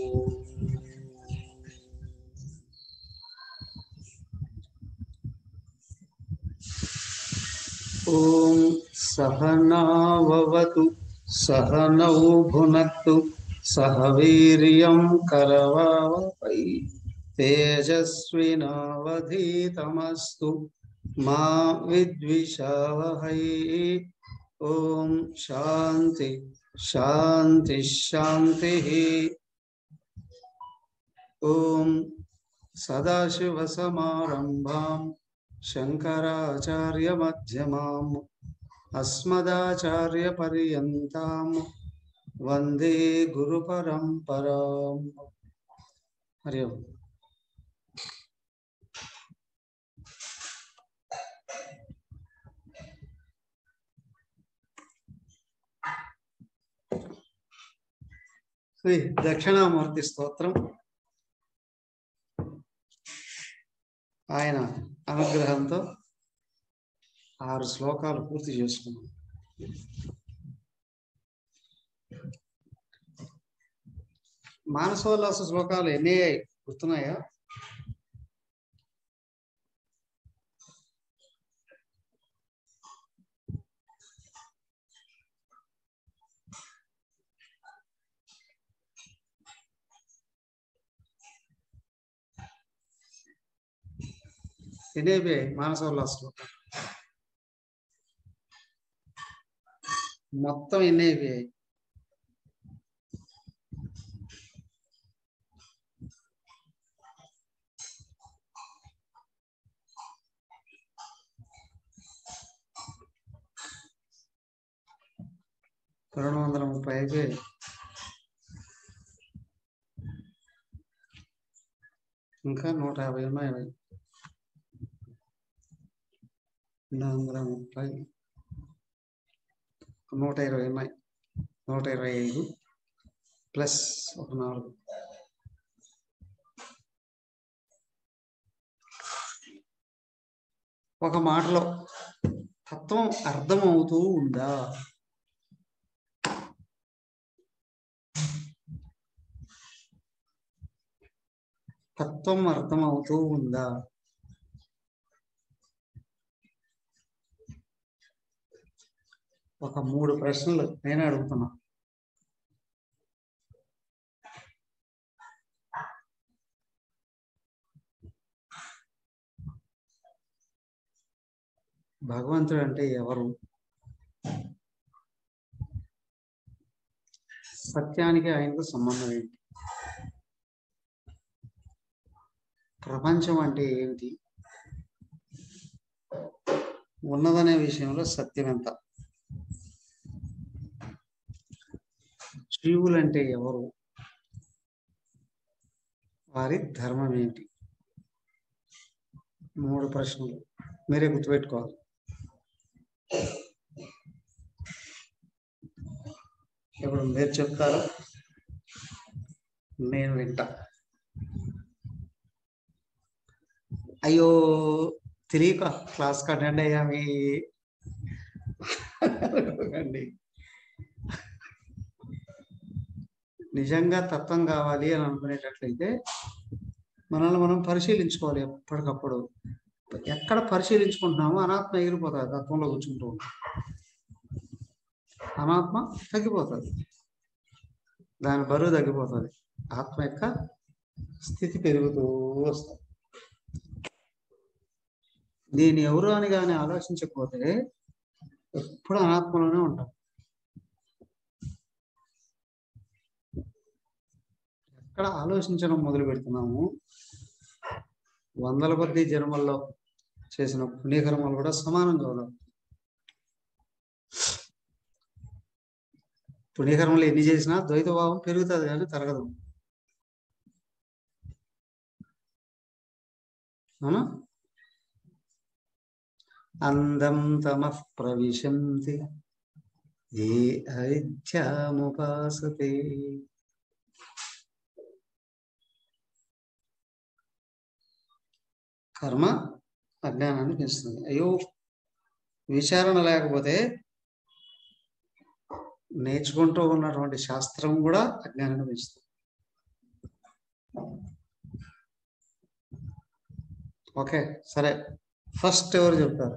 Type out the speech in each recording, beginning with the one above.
ॐ सहनाववतु सहनौ भुनक्तु सह वीर्यं करवावहै तेजस्विनावधीतमस्तु मा विद्विषावहै ॐ शान्ति शान्ति शान्तिः ॐ सदाशिवसमारम्भाम् शङ्कराचार्यमध्यमाम् अस्मदाचार्यपर्यन्ताम् वन्दे गुरुपरम्पराम् हरि ओम् శ్రీ దక్షిణామూర్తి స్తోత్రం ఆయన అనుగ్రహంతో ఆరు శ్లోకాలు పూర్తి చేసుకున్నాం మానసోల్లాస శ్లోకాలు ఎన్ని అయ్యాయి గుర్తున్నాయా ఎన్ని అయిపోయాయి మానసోల్లాస శ్లోకాలు మొత్తం ఎన్ని అయిపోయాయి రెండు వందల ముప్పై అయిపోయాయి ఇంకా నూట యాభై ఉన్నాయి అవి. రెండు వందల ముప్పై నూట ఇరవై ఉన్నాయి నూట ఇరవై ఐదు ప్లస్ ఒక నాలుగు ఒక మాటలో తత్వం అర్థమవుతూ ఉందా తత్వం అర్థమవుతూ ఉందా ఒక మూడు ప్రశ్నలు నేనే అడుగుతున్నా భగవంతుడు అంటే ఎవరు సత్యానికి ఆయనకు సంబంధం ఏంటి ప్రపంచం అంటే ఏంటి ఉన్నదనే విషయంలో సత్యం ఎంత జీవులంటే ఎవరు వారి ధర్మం ఏంటి మూడు ప్రశ్నలు మీరే గుర్తుపెట్టుకోవాలి ఇప్పుడు మీరు చెప్తారు నేను వింటా అయ్యో తెలియక క్లాస్ అటెండ్ అయ్యామి అండి నిజంగా తత్వం కావాలి అని అనుకునేటట్లయితే మనల్ని మనం పరిశీలించుకోవాలి ఎప్పటికప్పుడు ఎక్కడ పరిశీలించుకుంటున్నామో అనాత్మ ఎగిరిపోతుంది తత్వంలో కూర్చుంటూ ఉంటాం అనాత్మ తగ్గిపోతుంది దాని బరువు తగ్గిపోతుంది ఆత్మ యొక్క స్థితి పెరుగుతూ వస్తుంది దీన్ని ఎవరు అని కానీ ఆలోచించకపోతే ఎప్పుడు అనాత్మలోనే ఉంటాం ఎక్కడ ఆలోచించడం మొదలు పెడుతున్నాము వందల కొద్ది జన్మల్లో చేసిన పుణ్యకర్మలు కూడా సమానంగా ఉండవు పుణ్యకర్మలు ఎన్ని చేసినా ద్వైత భావం పెరుగుతుంది కానీ తరగదు అవునా అందం తమ ప్రవిశంతి ఏ అవిద్యాముపాసతే కర్మ అజ్ఞానాన్ని పెంచుతుంది అయ్యో విచారణ లేకపోతే నేర్చుకుంటూ ఉన్నటువంటి శాస్త్రం కూడా అజ్ఞానాన్ని పెంచుతుంది ఓకే సరే ఫస్ట్ ఎవరు చెప్తారు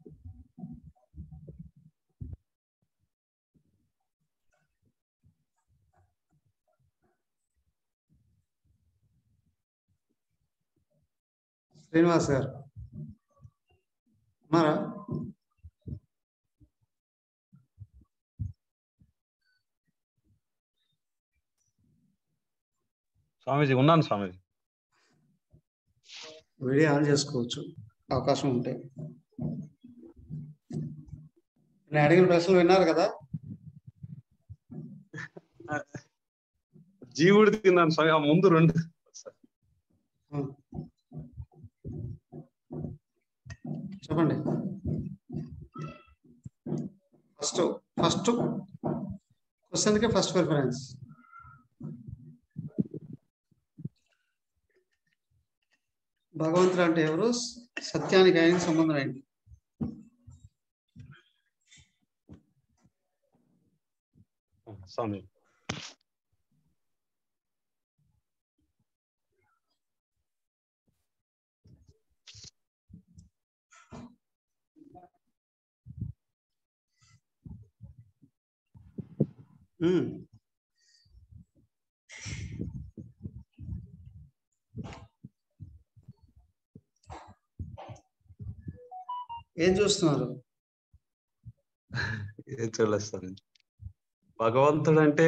శ్రీనివాస్ గారు ఉన్నారా స్వామీజీ ఉన్నాను స్వామీజీ వీడియో ఆన్ చేసుకోవచ్చు అవకాశం ఉంటే నేను అడిగిన ప్రశ్నలు విన్నారు కదా జీవుడు తిన్నాను స్వామి ఆ ముందు రెండు చెప్పండి ఫస్ట్ ఫస్ట్ క్వశ్చన్కి ఫస్ట్ ప్రిఫరెన్స్ భగవంతుడు అంటే ఎవరు సత్యానికి ఆయన సంబంధం ఏంటి స్వామి ఉమ్. ఏం చూస్తున్నారు ఏం చూడలేదు స్వామి భగవంతుడు అంటే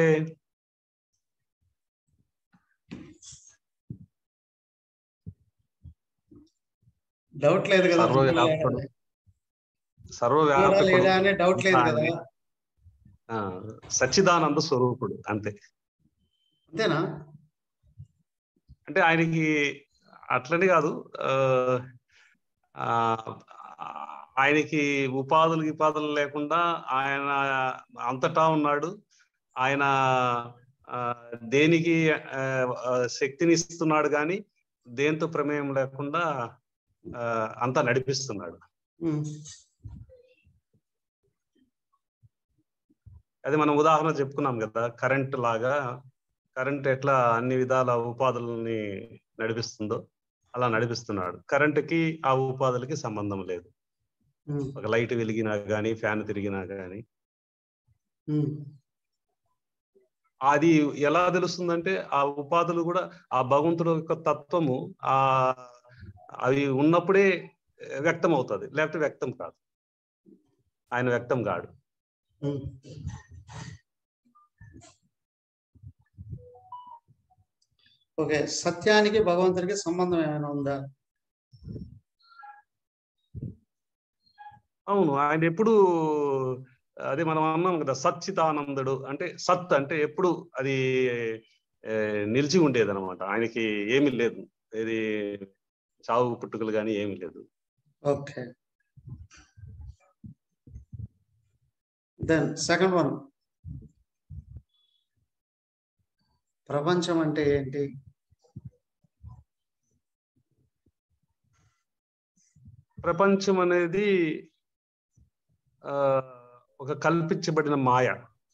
డౌట్ లేదు కదా సర్వవ్యాపకుడు. ఉన్నాడా సర్వవ్యాపకుడు లేదా అనే డౌట్ లేదు కదా ఆ, సచ్చిదానంద స్వరూపుడు అంతే అంతేనా అంటే ఆయనకి అట్లని కాదు ఆ, ఆ, ఆయనకి ఉపాధులు గిపాధులు లేకుండా ఆయన అంతటా ఉన్నాడు ఆయన ఆ, దేనికి ఆ, ఆ, శక్తిని ఇస్తున్నాడు కానీ దేంతో ప్రమేయం లేకుండా ఆ, అంతా నడిపిస్తున్నాడు ఉమ్. అది మనం ఉదాహరణ చెప్పుకున్నాం కదా కరెంట్ లాగా కరెంట్ ఎట్లా అన్ని విధాల ఉపాధులని నడిపిస్తుందో అలా నడిపిస్తున్నాడు కరెంటుకి ఆ ఉపాధులకి సంబంధం లేదు ఉమ్. ఒక లైట్ వెలిగినా గానీ ఫ్యాన్ తిరిగినా గానీ ఉమ్. అది ఎలా తెలుస్తుందంటే ఆ ఉపాధులు కూడా ఆ భగవంతుడు యొక్క తత్వము ఆ అవి ఉన్నప్పుడే వ్యక్తం అవుతుంది లేకపోతే వ్యక్తం కాదు ఆయన వ్యక్తం కాడు ఉమ్. ఓకే సత్యానికి భగవంతుడికి సంబంధం ఏమైనా ఉందా అవును ఆయన ఎప్పుడు అదే మనం అన్నాం కదా సచ్చితానందుడు అంటే సత్ అంటే ఎప్పుడు అది ఏ, నిలిచి ఉండేది అనమాట ఆయనకి ఏమీ లేదు ఇది చావు పుట్టుకలు కానీ ఏమీ లేదు ఓకే దెన్ సెకండ్ వన్ ప్రపంచం అంటే ఏంటి ప్రపంచం అనేది ఆ ఒక కల్పించబడిన మాయ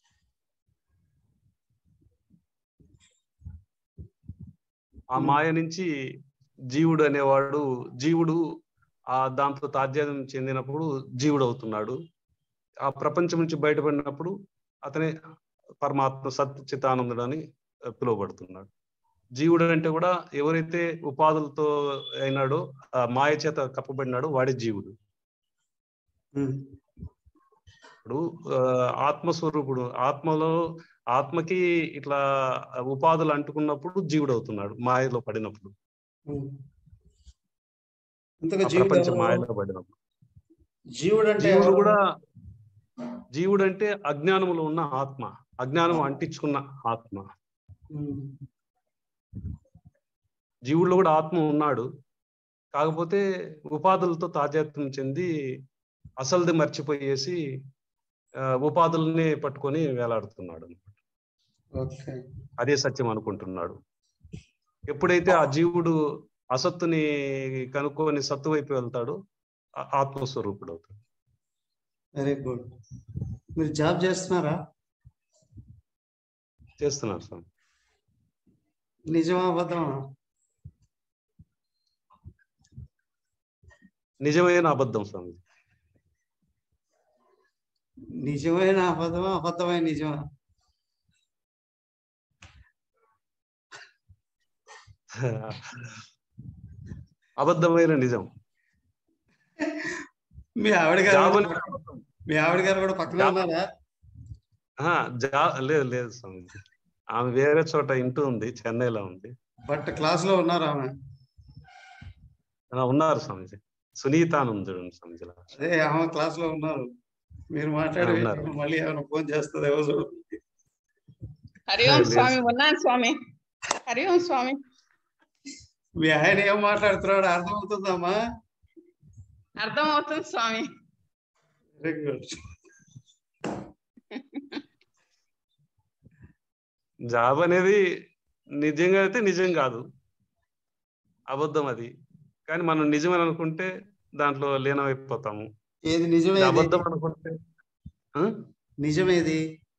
ఆ మాయ నుంచి జీవుడు అనేవాడు జీవుడు ఆ దాంతో తాజ్యం చెందినప్పుడు జీవుడు అవుతున్నాడు ఆ ప్రపంచం నుంచి బయటపడినప్పుడు అతనే పరమాత్మ సత్చితానందుడు అని పిలువబడుతున్నాడు జీవుడు అంటే కూడా ఎవరైతే ఉపాధులతో అయినాడో ఆ మాయ చేత కప్పబడినాడో వాడే జీవుడు ఉమ్. ఇప్పుడు ఆ, ఆత్మస్వరూపుడు ఆత్మలో ఆత్మకి ఇట్లా ఉపాధులు అంటుకున్నప్పుడు జీవుడు అవుతున్నాడు మాయలో పడినప్పుడు ఉమ్. ఇంతగా ఆ జీవుడు ప్రపంచ ఎవరు? మాయలో పడినప్పుడు జీవుడు అంటే జీవుడు ఎవరు? కూడా జీవుడు అంటే అజ్ఞానములో ఉన్న ఆత్మ అజ్ఞానం అంటించుకున్న ఆత్మ ఉమ్. జీవుల్లో కూడా ఆత్మ ఉన్నాడు కాకపోతే ఉపాధులతో తాజాత్యం చెంది అసలుది మర్చిపోయేసి ఆ, ఉపాధుల్ని పట్టుకొని వేలాడుతున్నాడు ఓకే అదే సత్యం అనుకుంటున్నాడు ఎప్పుడైతే ఆ జీవుడు అసత్తుని కనుక్కొని సత్తు వైపు వెళ్తాడో ఆ- ఆత్మస్వరూపుడు అవుతాడు వెరీ గుడ్ మీరు జాబ్ చేస్తున్నారా చేస్తున్నారు స్వామి నిజమా అబద్ధమా నిజమైన అబద్ధం స్వామి నిజమైన అబద్ధమా అబద్ధమైన నిజమా అబద్ధమైన నిజం మీ ఆవిడ గారు జాబ్ కూడా- అనేది అబద్ధం. మీ ఆవిడ గారు కూడా పక్కన జాబ్ ఉన్నారా ఆ, జా లేదు లేదు స్వామి ఆమె వేరే చోట ఇంటూ ఉంది చెన్నైలో ఉంది బట్ క్లాస్ లో ఉన్నారు ఆమె ఆ, ఉన్నారు స్వామిజీ సునీత అని ఉంది చూడండి స్వామిజీ అదే ఆమె క్లాస్ లో ఉన్నారు మీరు మాట్లాడి ఆ, ఉన్నారు. మళ్ళీ ఏమైనా ఫోన్ చేస్తుంది ఏమో చూడండి హరి ఓం లేదు. స్వామి ఉన్నాను స్వామి హరి ఓం స్వామి మీ ఆయన ఏం మాట్లాడుతున్నాడు అర్థమవుతుందమ్మా అర్థం అవుతుంది స్వామి వెరీ గుడ్ జాబ్ అనేది నిజంగా అయితే నిజం కాదు అబద్ధం అది కానీ మనం నిజమని అనుకుంటే దాంట్లో లీనమైపోతాము ఏది ఇది నిజమేది అబద్ధం అనుకుంటే ఆ? నిజమేది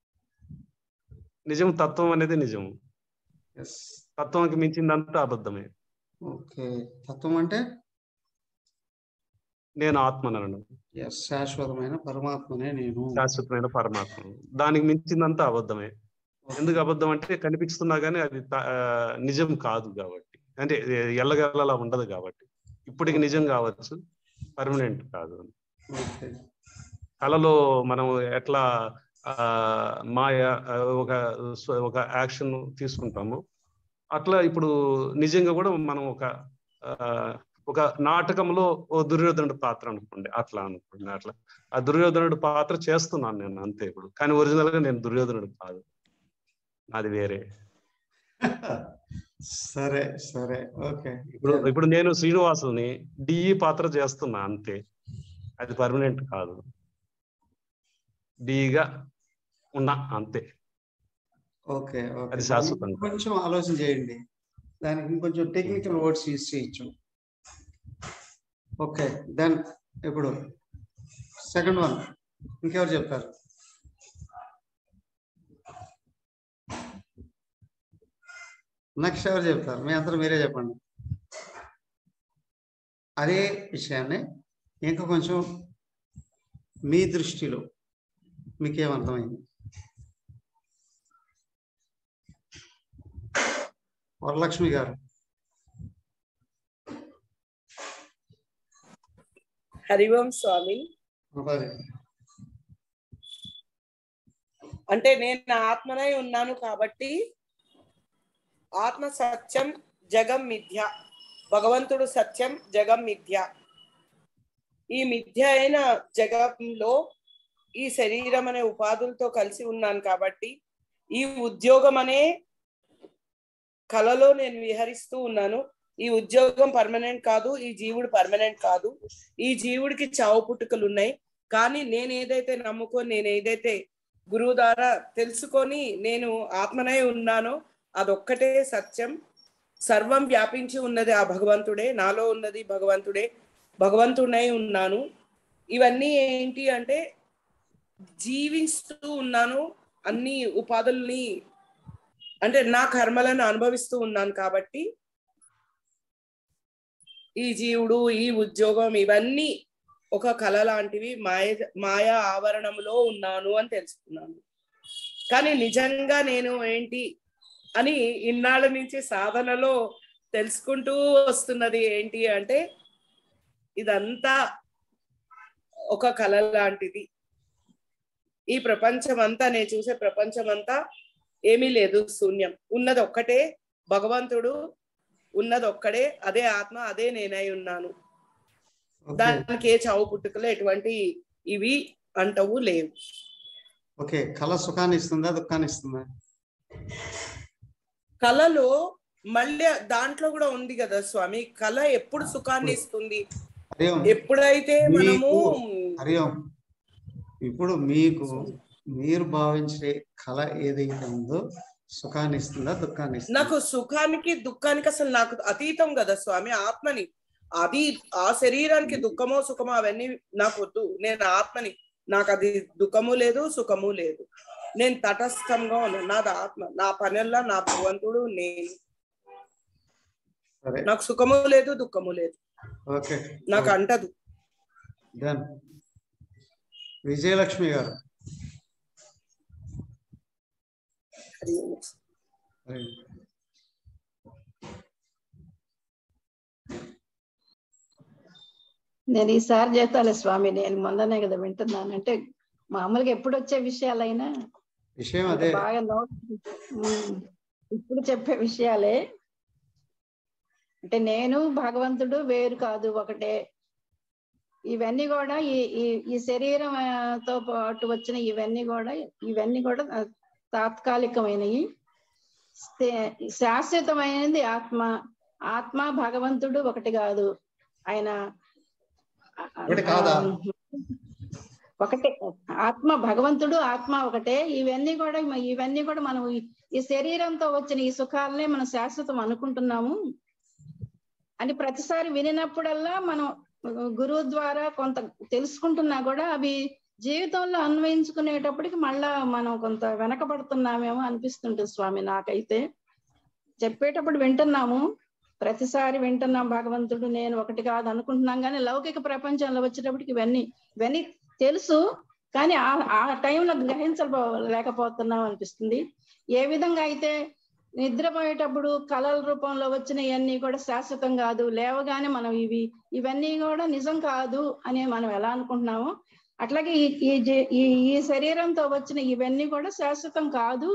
నిజం తత్వం అనేది నిజం ఎస్ తత్వంకి మించిందంతా అబద్ధమే ఓకే తత్వం అంటే నేను ఆత్మనను ఎస్ శాశ్వతమైన పరమాత్మనే నేను శాశ్వతమైన పరమాత్మ దానికి మించిందంతా అబద్ధమే ఎందుకు అబద్ధం అంటే కనిపిస్తున్నా కానీ అది త- ఆ, నిజం కాదు కాబట్టి అంటే ఎల్లగల్లలా ఉండదు కాబట్టి ఇప్పటికి నిజం కావచ్చు పర్మనెంట్ కాదు ఓకే కళలో మనం ఎట్లా ఆ, మాయ ఆ, ఒక స్వ- ఒక యాక్షన్ తీసుకుంటాము అట్లా ఇప్పుడు నిజంగా కూడా మనం ఒక ఆ, ఒక నాటకంలో ఓ దుర్యోధనుడు పాత్ర అనుకోండి అట్లా అనుకోండి అట్లా ఆ దుర్యోధనుడు పాత్ర చేస్తున్నాను నేను అంతే ఇప్పుడు కానీ ఒరిజినల్ గా నేను దుర్యోధనుడు కాదు అది వేరే సరే సరే ఓకే ఇప్పుడు ఇప్పుడు నేను శ్రీనివాసుని డిఈ పాత్ర చేస్తున్నా అంతే అది పర్మనెంట్ కాదు డిగా ఉన్నా అంతే ఓకే ఓకే అది శాశ్వతం. దానికి కొంచెం ఆలోచన చేయండి దానికి ఇంకొంచెం టెక్నికల్ వర్డ్స్ యూజ్ చేయొచ్చు ఓకే దెన్ ఇప్పుడు సెకండ్ వన్ ఇంకెవరు చెప్తారు నెక్స్ట్ ఎవరు చెప్తారు మీ అందరూ మీరే చెప్పండి అదే విషయాన్ని ఇంకా కొంచెం మీ దృష్టిలో మీకేమర్థమైంది వరలక్ష్మి గారు హరి ఓం స్వామి ఒకసారి. అంటే నేను ఆత్మనై ఉన్నాను కాబట్టి ఆత్మ సత్యం జగం మిథ్య భగవంతుడు సత్యం జగం మిథ్య ఈ మిథ్య అయిన జగంలో ఈ శరీరం అనే ఉపాధులతో కలిసి ఉన్నాను కాబట్టి ఈ ఉద్యోగం అనే కళలో నేను విహరిస్తూ ఉన్నాను ఈ ఉద్యోగం పర్మనెంట్ కాదు ఈ జీవుడు పర్మనెంట్ కాదు ఈ జీవుడికి చావు పుట్టుకలు ఉన్నాయి కానీ నేను ఏదైతే నమ్ముకొని నేను ఏదైతే గురువు ద్వారా తెలుసుకొని నేను ఆత్మనై ఉన్నానో అదొక్కటే సత్యం సర్వం వ్యాపించి ఉన్నది ఆ భగవంతుడే నాలో ఉన్నది భగవంతుడే భగవంతుడై ఉన్నాను ఇవన్నీ ఏంటి అంటే జీవిస్తూ ఉన్నాను అన్ని ఉపాధుల్ని అంటే నా కర్మలను అనుభవిస్తూ ఉన్నాను కాబట్టి ఈ జీవుడు ఈ ఉద్యోగం ఇవన్నీ ఒక కళ లాంటివి మాయ మాయా ఆవరణంలో ఉన్నాను అని తెలుసుకున్నాను కానీ నిజంగా నేను ఏంటి అని ఇన్నాళ్ళ నుంచి సాధనలో తెలుసుకుంటూ వస్తున్నది ఏంటి అంటే ఇదంతా ఒక కళ లాంటిది ఈ ప్రపంచం అంతా నేను చూసే ప్రపంచం అంతా ఏమీ లేదు శూన్యం ఉన్నది ఒక్కటే భగవంతుడు ఉన్నది ఒక్కడే అదే ఆత్మ అదే నేనై ఉన్నాను ఓకే దానికి ఏ చావు పుట్టుకలు ఎటువంటి ఇవి అంటవు లేవు ఓకే కళ సుఖాన్ని ఇస్తుందా దుఃఖాన్ని ఇస్తుందా కళలో మళ్ళీ దాంట్లో కూడా ఉంది కదా స్వామి కళ ఎప్పుడు సుఖాన్ని ఇస్తుంది హరి ఓం ఎప్పుడైతే మనము హరి ఓం ఇప్పుడు మీకు మీరు భావించే కళ ఏదైతే ఉందో సుఖాన్ని ఇస్తుందా దుఃఖాన్ని ఇస్తుందా నాకు సుఖానికి దుఃఖానికి అసలు నాకు అతీతం కదా స్వామి ఆత్మని అది ఆ శరీరానికి దుఃఖమో సుఖమో అవన్నీ నాకు వద్దు నేను ఆత్మని నాకు అది దుఃఖము లేదు సుఖము లేదు నేను తటస్థంగా ఉన్నాను నాది ఆత్మ నా పనుల్లో నా భగవంతుడు నేను సరే నాకు సుఖము లేదు దుఃఖము లేదు ఓకే నాకు అంటదు డన్ విజయలక్ష్మి గారు హరి ఓం. హరి. నేను ఈసారి చేస్తాలే స్వామి నేను మొన్ననే కదా వింటున్నాను అంటే మామూలుగా ఎప్పుడు వచ్చే విషయాలైనా విషయం అంత అదే బాగా నోట్ ఉమ్, ఇప్పుడు చెప్పే విషయాలే అంటే నేను భగవంతుడు వేరు కాదు ఒకటే ఇవన్నీ కూడా ఈ ఈ ఈ శరీరం ఆ, తో పాటు వచ్చిన ఇవన్నీ కూడా ఇవన్నీ కూడా ఆ, తాత్కాలికమైనవి స్థే- శాశ్వతమైనది ఆత్మ ఆత్మ భగవంతుడు ఒకటి కాదు ఆయన ఒకటి కాదా? ఒకటే ఆత్మ భగవంతుడు ఆత్మ ఒకటే ఇవన్నీ కూడా మ- ఇవన్నీ కూడా మనం ఈ- ఈ శరీరంతో వచ్చిన ఈ సుఖాలనే మనం శాశ్వతం అనుకుంటున్నాము అని ప్రతిసారి వినినప్పుడల్లా మనం గురువు ద్వారా కొంత తెలుసుకుంటున్నా కూడా అవి జీవితంలో అన్వయించుకునేటప్పటికి మళ్ళా మనం కొంత వెనకబడుతున్నామేమో అనిపిస్తుంటుంది స్వామి నాకైతే చెప్పేటప్పుడు వింటున్నాము ప్రతిసారి వింటున్నాం భగవంతుడు నేను ఒకటి కాదు అనుకుంటున్నాం కానీ లౌకిక ప్రపంచంలో వచ్చేటప్పటికి ఇవన్నీ ఇవన్నీ తెలుసు కానీ ఆ ఆ టైంలో గ్రహించలేకపోతున్నాం అనిపిస్తుంది ఏ విధంగా అయితే నిద్రపోయేటప్పుడు కళల రూపంలో వచ్చిన ఇవన్నీ కూడా శాశ్వతం కాదు లేవగానే మనం ఇవి ఇవన్నీ కూడా నిజం కాదు అని మనం ఎలా అనుకుంటున్నామో అట్లాగే ఈ ఈ జీ- ఈ ఈ శరీరంతో వచ్చిన ఇవన్నీ కూడా శాశ్వతం కాదు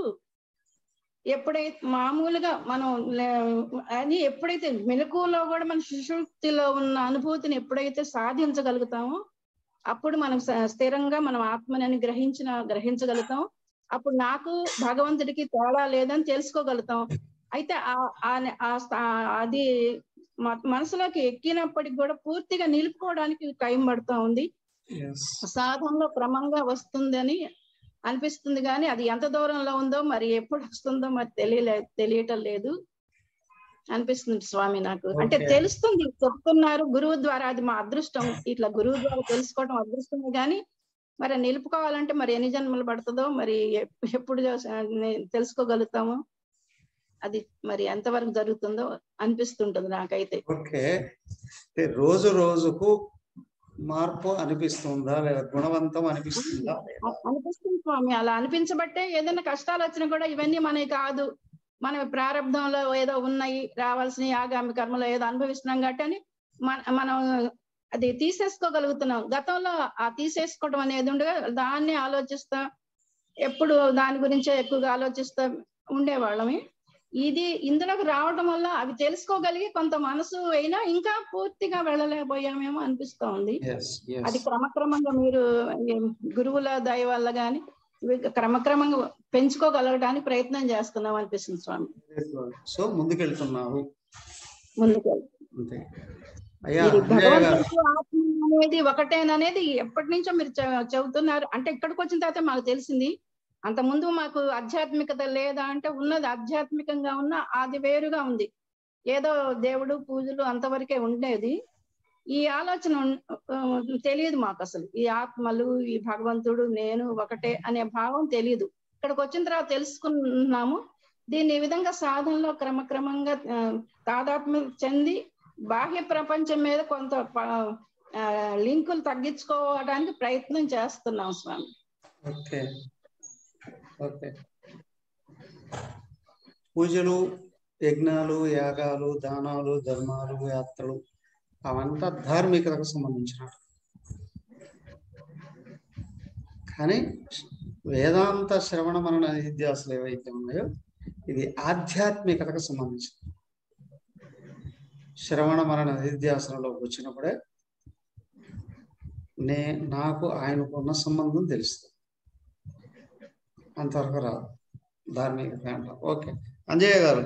ఎప్పుడైతే మామూలుగా మనం లే- అని ఎప్పుడైతే మెలకువలో కూడా మన సుషుప్తిలో ఉన్న అనుభూతిని ఎప్పుడైతే సాధించగలుగుతామో అప్పుడు మనం స- స్థిరంగా మనం ఆత్మని గ్రహించిన గ్రహించగలుగుతాం అప్పుడు నాకు భగవంతుడికి తేడా లేదని తెలుసుకోగలుగుతాం అయితే ఆ- ఆ- ఆ స్థా- అది మ- మనసులోకి ఎక్కినప్పటికి కూడా పూర్తిగా నిలుపుకోవడానికి టైం పడుతూ ఉంది Yes. సాధనలో క్రమంగా వస్తుందని అనిపిస్తుంది కానీ అది ఎంత దూరంలో ఉందో మరి ఎప్పుడు వస్తుందో మరి తెలియలే తెలియటం లేదు అనిపిస్తుంది స్వామి నాకు అంటే Okay. తెలుస్తుంది చెప్తున్నారు గురువు ద్వారా అది మా అదృష్టం ఇట్లా గురువు ద్వారా తెలుసుకోవడం అదృష్టమే కానీ మరి నిలుపుకోవాలంటే మరి ఎన్ని జన్మలు పడుతుందో మరి ఎప్- ఎప్పుడు చేస- నే- తెలుసుకోగలుగుతామో అది మరి ఎంతవరకు జరుగుతుందో అనిపిస్తుంటుంది నాకైతే ఓకే అంటే రోజు రోజుకు మార్పు అనిపిస్తుందా లేదా గుణవంతం అనిపిస్తుందా అ- అనిపిస్తుంది స్వామి అలా అనిపించబట్టే ఏదైనా కష్టాలు వచ్చినా కూడా ఇవన్నీ మనవి కాదు మన ప్రారంభంలో ఏదో ఉన్నాయి రావాల్సిన ఆగామి కర్మలో ఏదో అనుభవిస్తున్నాం కాబట్టి అని మన మనం అది తీసేసుకోగలుగుతున్నాం గతంలో ఆ తీసేసుకోవడం అనేది ఉండగా దాన్ని ఆలోచిస్తా ఎప్పుడు దాని గురించే ఎక్కువగా ఆలోచిస్తా ఉండేవాళ్ళమి ఇది ఇందులోకి రావడం వల్ల అవి తెలుసుకోగలిగి కొంత మనసు అయినా ఇంకా పూర్తిగా వెళ్ళలేకపోయామేమో అనిపిస్తా ఉంది ఎస్ అది ఎస్ క్రమక్రమంగా మీరు ఏం గురువుల దయ వల్ల గాని ఇవి క్రమక్రమంగా పెంచుకోగలగడానికి ప్రయత్నం చేస్తున్నాం అనిపిస్తుంది స్వామి సో ముందుకెళ్తున్నారు ముందుకు అంతే అయ్యా ఇది అంజయ్య గారు భగవంతుడు ఆత్మ అనేది ఒకటేననేది ఎప్పటి నుంచో మీరు చె- చెబుతున్నారు అంటే ఇక్కడికి వచ్చిన తర్వాత మాకు తెలిసింది అంత ముందు మాకు ఆధ్యాత్మికత లేదా అంటే ఉన్నది ఆధ్యాత్మికంగా ఉన్న అది వేరుగా ఉంది ఏదో దేవుడు పూజలు అంతవరకే ఉండేది ఈ ఆలోచన ఉన్- ఆ, తెలియదు మాకు అసలు ఈ ఆత్మలు ఈ భగవంతుడు నేను ఒకటే అనే భావం తెలియదు ఇక్కడికి వచ్చిన తర్వాత తెలుసుకున్నాము దీన్ని ఈ విధంగా సాధనలో క్రమక్రమంగా ఆ, తాదాత్మ్యం చెంది బాహ్య ప్రపంచం మీద కొంత ప- ఆ, లింకులు తగ్గించుకోవడానికి ప్రయత్నం చేస్తున్నాం స్వామి ఓకే ఓకే పూజలు యజ్ఞాలు యాగాలు దానాలు ధర్మాలు యాత్రలు అవంతా ధార్మికతకు సంబంధించిన కానీ వేదాంత శ్రవణ మనన నిధ్యాసలు ఏవైతే ఉన్నాయో ఇది ఆధ్యాత్మికతకు సంబంధించింది శ్రవణ మరణ నిధ్యాసనలోకి వచ్చినప్పుడే నే నాకు ఆయనకు ఉన్న సంబంధం తెలుస్తుంది అంతవరకు రాదు ధార్మిక దాంట్లో ఓకే అంజయ్య గారు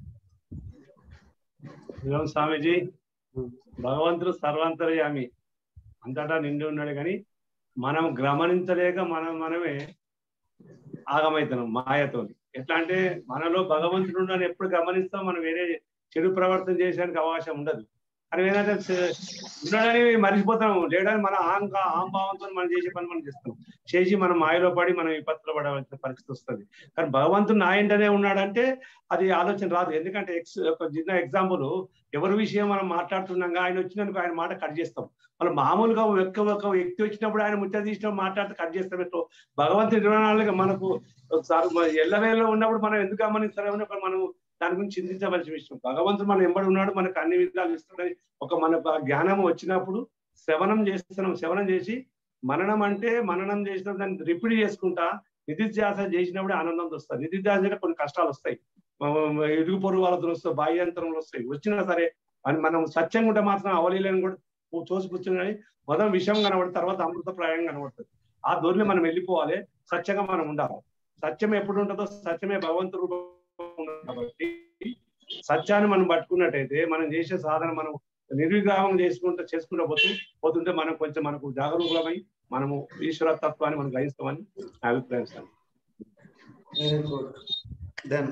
ఇదిగో స్వామీజీ భగవంతుడు సర్వాంతర్యామి అంతటా నిండి ఉన్నాడు కానీ మనం గమనించలేక మనం మనమే ఆగమవుతున్నాం మాయతో ఎట్లా అంటే మనలో భగవంతుడు అని ఎప్పుడు గమనిస్తాం మనం వేరే చెడు ప్రవర్తన చేసేందుకు అవకాశం ఉండదు మనం ఏంటంటే స- ఉండడని మర్చిపోతాం లేడని మన ఆంక ఆంభావంతో మనం చేసే పని మనం చేస్తాం చేసి మనం మాయలో పడి మనం విపత్తులో పడవలసిన పరిస్థితి వస్తుంది కానీ భగవంతుడు నా ఇంటనే ఉన్నాడంటే అది ఆలోచన రాదు ఎందుకంటే ఎక్స్ ఒక చిన్న ఎగ్జాంపుల్ ఎవరి విషయం మనం మాట్లాడుతున్నాగా ఆయన వచ్చినందుకు ఆయన మాట కట్ చేస్తాం మనం మామూలుగా ఒక్క ఒక వ్యక్తి వచ్చినప్పుడు ఆయన ముచ్చట తీసినప్పుడు మాట్లాడితే కట్ చేస్తాం ఎట్లా భగవంతుడి ఇరవై నాలుగు మనకు ఒకసారి మన ఎల్లవేళలో ఉన్నప్పుడు మనం ఎందుకు గమనిస్తారని ఒక మనం దాని గురించి చింతించవలసిన విషయం భగవంతుడు మనం ఎంబడి ఉన్నాడు మనకు అన్ని విధాలు ఇస్తాడని ఒక మన జ్ఞానం వచ్చినప్పుడు శ్రవణం చేస్తున్నాం శ్రవణం చేసి మననం అంటే మననం చేసిన దాన్ని రిపీట్ చేసుకుంటా నిధిధ్యాస చేసినప్పుడు ఆనందం వస్తుంది నిధిధ్యాస అంటే కొన్ని కష్టాలు వస్తాయి ఇరుగు పొరుగు వాళ్ళతో వస్తాయి బాహ్యంతరంలో వస్తాయి వచ్చినా సరే అని మనం సత్యంగా ఉంటే మాత్రం అవలీలని కూడా తోసిపుచ్చుని మొదటి విషయం కనబడి తర్వాత అమృతప్రాయం కనబడుతుంది ఆ దూరిని మనం వెళ్ళిపోవాలి సత్యంగా మనం ఉండాలి సత్యం ఎప్పుడు ఉంటుందో సత్యమే భగవంతు రూపం ఉన్నది కాబట్టి సత్యాన్ని మనం పట్టుకున్నట్టయితే మనం చేసే సాధన మనం నిర్విగ్రహం చేసుకుంటూ చేసుకుంటూ పోతూ పోతుంటే మనం కొంచెం మనకు జాగరూకులమై మనము ఈశ్వర తత్వాన్ని మనం గ్రహిస్తామని నా అభిప్రాయం sir very good then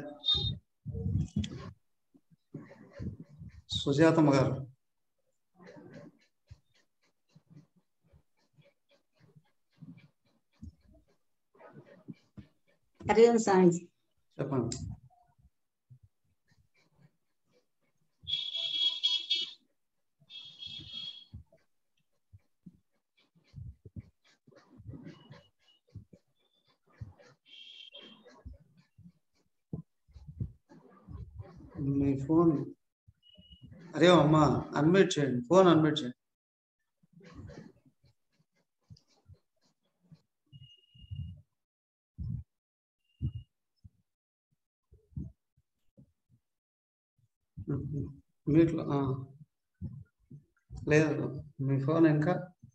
Sujathamma గారు హరి ఓం స్వామి చెప్పండి మీ ఫోన్ అరే అమ్మా అన్మ్యూట్ చేయండి ఫోన్ అన్మ్యూట్ చేయండి మీట్లో ఆ. లేదు మీ ఫోన్ ఇంకా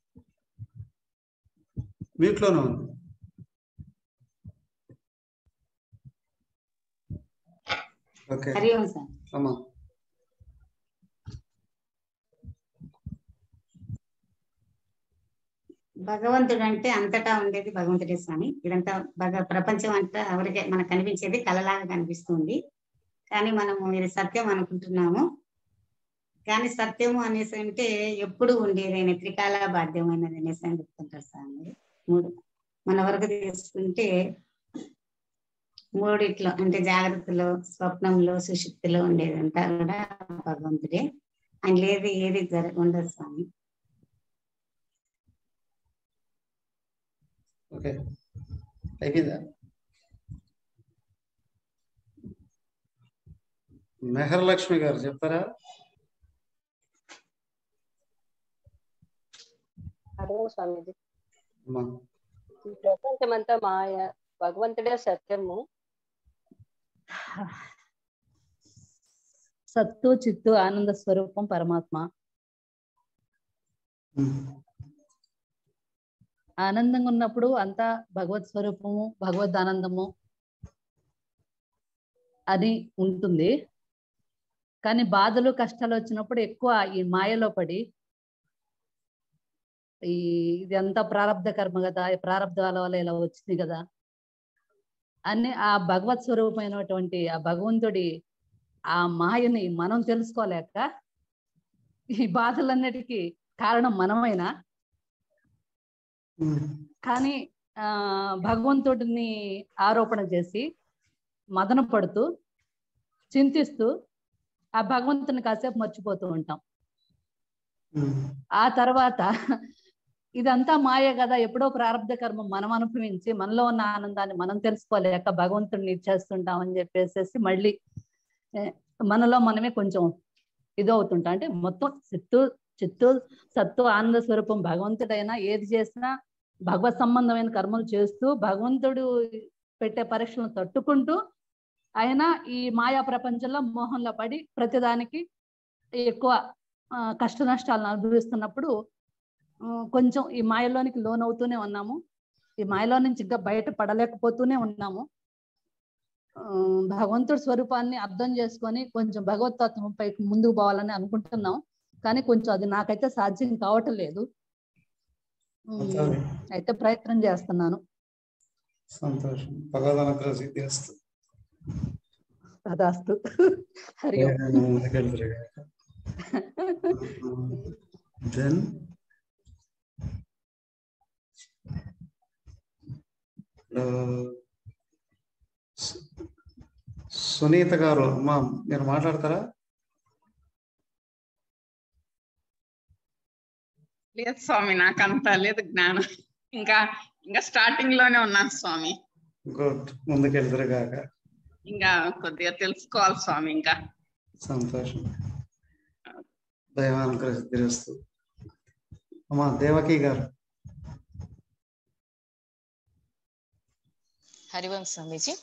మీట్లోనే ఉంది ఓకే హరి ఓం సార్ అమ్మా భగవంతుడు అంటే అంతటా ఉండేది భగవంతుడే స్వామి ఇదంతా భగ ప్రపంచం అంతా ఎవరికే మనకు కనిపించేది కలలాగా కనిపిస్తుంది కానీ మనము ఇది సత్యం అనుకుంటున్నాము కానీ సత్యము అనేసి అంటే ఎప్పుడు ఉండేదైన త్రికాల బాధ్యమైనది అనేసి అని చెప్తుంటారు స్వామి మూడు మన వరకు తీసుకుంటే మూడిట్లో అంటే జాగ్రత్తలో స్వప్నంలో సుషుప్తిలో ఉండేదంతా కూడా భగవంతుడే ఆయన లేదు ఏది జర ఉండదు స్వామి ఓకే అయిపోయిందా మెహర్ లక్ష్మి గారు చెప్తారా అదే స్వామిజీ అమ్మా ఈ ప్రపంచమంతా మాయ భగవంతుడే సత్యము సత్తు చిత్తు ఆనంద స్వరూపం పరమాత్మ ఆనందంగా ఉన్నప్పుడు అంతా భగవత్ స్వరూపము భగవద్ ఆనందము అది ఉంటుంది కానీ బాధలు కష్టాలు వచ్చినప్పుడు ఎక్కువ ఈ మాయలో పడి ఈ ఇది అంతా ప్రారంధ కర్మ కదా ఈ ప్రారంధాల వల్ల ఇలా వచ్చింది కదా అని ఆ భగవత్ స్వరూపమైనటువంటి ఆ భగవంతుడి ఆ మాయని మనం తెలుసుకోలేక ఈ బాధలన్నిటికీ కారణం మనమైనా కానీ ఆ భగవంతుడిని ఆరోపణ చేసి మదన పడుతూ చింతిస్తూ ఆ భగవంతుని కాసేపు మర్చిపోతూ ఉంటాం ఆ తర్వాత ఇదంతా మాయ కదా ఎప్పుడో ప్రారంభ కర్మ మనం అనుభవించి మనలో ఉన్న ఆనందాన్ని మనం తెలుసుకోలేక భగవంతుడిని ఇచ్చేస్తుంటాం అని చెప్పేసి మళ్ళీ ఏ, మనలో మనమే కొంచెం ఇది అవుతుంటాం అంటే మొత్తం చిత్తు చిత్తు సత్తు ఆనంద స్వరూపం భగవంతుడైనా ఏది చేసినా భగవత్ సంబంధమైన కర్మలు చేస్తూ భగవంతుడు పెట్టే పరీక్షలను తట్టుకుంటూ ఆయన ఈ మాయా ప్రపంచంలో మోహంలో పడి ప్రతిదానికి ఎక్కువ ఆ, కష్ట నష్టాలను అనుభవిస్తున్నప్పుడు ఆ, కొంచెం ఈ మాయలోనికి లోన్ అవుతూనే ఉన్నాము ఈ మాయలో నుంచి ఇంకా బయట పడలేకపోతూనే ఉన్నాము ఆ, భగవంతుడి స్వరూపాన్ని అర్థం చేసుకొని కొంచెం భగవతత్వం పైకి ముందుకు పోవాలని అనుకుంటున్నాం కానీ కొంచెం అది నాకైతే సాధ్యం కావటం లేదు ఉమ్, సంతోషం. అయితే ప్రయత్నం చేస్తున్నాను సంతోషం భగవద్ అనుగ్రహ సిద్ధి వస్తుంది తదాస్తు హరి ఓం. ముందుకెళ్తారు దెన్ సునీత గారు అమ్మా మీరు మాట్లాడతారా లేదు స్వామి నాకు అంత లేదు జ్ఞానం ఇంకా ఇంకా స్టార్టింగ్ లోనే ఉన్నాను స్వామి గుడ్ ముందుకెళ్తారు కాక ఇంకా కొద్దిగా తెలుసుకోవాలి స్వామి ఇంకా సంతోషం దైవానుగ్రహిస్తూ అమ్మా దేవకి గారు హరివంశ స్వామీజీ